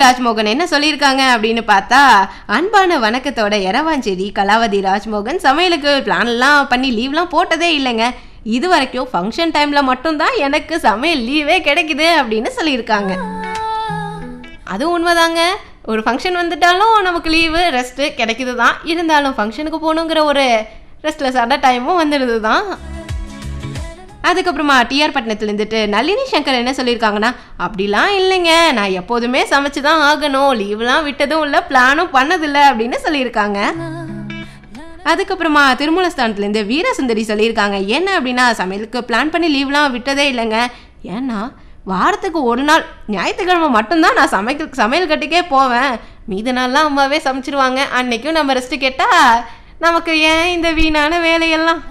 ராஜ்மோகன் என்ன சொல்லியிருக்காங்க அப்படின்னு பார்த்தா அன்பான வணக்கத்தோட எரவாஞ்சேரி கலாவதி ராஜ்மோகன் சமையலுக்கு பிளான்லாம் பண்ணி லீவ்லாம் போட்டதே இல்லைங்க இது வரைக்கும் ஃபங்க்ஷன் டைமில் மட்டும்தான் எனக்கு சமையல் லீவே கிடைக்குது அப்படின்னு சொல்லியிருக்காங்க அதுவும் உண்மைதாங்க ஒரு ஃபங்க்ஷன் வந்துட்டாலும் நமக்கு லீவு ரெஸ்ட்டு கிடைக்குது தான் இருந்தாலும் ஃபங்க்ஷனுக்கு போகணுங்கிற ஒரு ரெஸ்ட்லெஸ்ஸான டைமும் வந்துடுது தான் அதுக்கப்புறமா டிஆர் பட்டணத்துல இருந்துட்டு நளினி சங்கர் என்ன சொல்லியிருக்காங்கன்னா அப்படிலாம் இல்லைங்க நான் எப்போதுமே சமைச்சு தான் ஆகணும் லீவ்லாம் விட்டதும் இல்லை பிளானும் பண்ணதில்லை அப்படின்னு சொல்லியிருக்காங்க அதுக்கப்புறமா திருமூலஸ்தானத்துலேருந்து வீரசுந்தரி சொல்லியிருக்காங்க என்ன அப்படின்னா சமையலுக்கு பிளான் பண்ணி லீவ்லாம் விட்டதே இல்லைங்க ஏன்னா வாரத்துக்கு ஒரு நாள் ஞாயிற்றுக்கிழமை மட்டும்தான் நான் சமைக்க சமையல் கட்டுக்கே போவேன் மீதி நாள்லாம் அம்மாவே சமைச்சிருவாங்க அன்னைக்கும் நம்ம ரெஸ்ட்டு கேட்டால் நமக்கு ஏன் இந்த வீணான வேலையெல்லாம்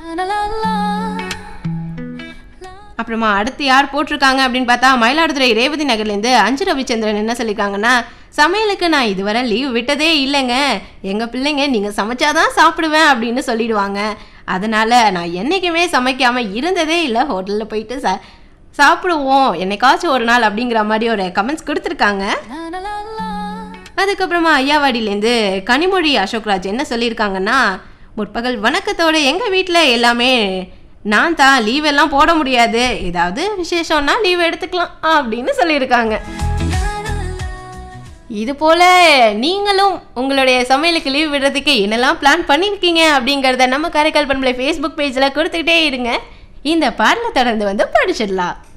அப்புறமா அடுத்து யார் போட்டிருக்காங்க அப்படின்னு பார்த்தா மயிலாடுதுறை ரேவதி நகர்லேருந்து அஞ்சு ரவிச்சந்திரன் என்ன சொல்லியிருக்காங்கன்னா சமையலுக்கு நான் இதுவரை லீவ் விட்டதே இல்லைங்க எங்கள் பிள்ளைங்க நீங்கள் சமைச்சாதான் சாப்பிடுவேன் அப்படின்னு சொல்லிடுவாங்க அதனால் நான் என்றைக்குமே சமைக்காமல் இருந்ததே இல்லை ஹோட்டலில் போயிட்டு ச சாப்பிடுவோம் என்னைக்காச்சும் ஒரு நாள் அப்படிங்கிற மாதிரி ஒரு கமெண்ட்ஸ் கொடுத்துருக்காங்க அதுக்கப்புறமா ஐயாவாடியிலேருந்து கனிமொழி அசோக்ராஜ் என்ன சொல்லியிருக்காங்கன்னா முற்பகல் வணக்கத்தோட எங்கள் வீட்டில் எல்லாமே நான் தான் லீவ் எல்லாம் போட முடியாது ஏதாவது விசேஷம்னா லீவ் எடுத்துக்கலாம் அப்படின்னு சொல்லியிருக்காங்க இது போல நீங்களும் உங்களுடைய சமையலுக்கு லீவ் விடுறதுக்கு என்னெல்லாம் பிளான் பண்ணியிருக்கீங்க அப்படிங்கிறத நம்ம காரைக்கால் பண்பலை ஃபேஸ்புக் பேஜில் கொடுத்துக்கிட்டே இருங்க இந்த பாடலை தொடர்ந்து வந்து படிச்சிடலாம்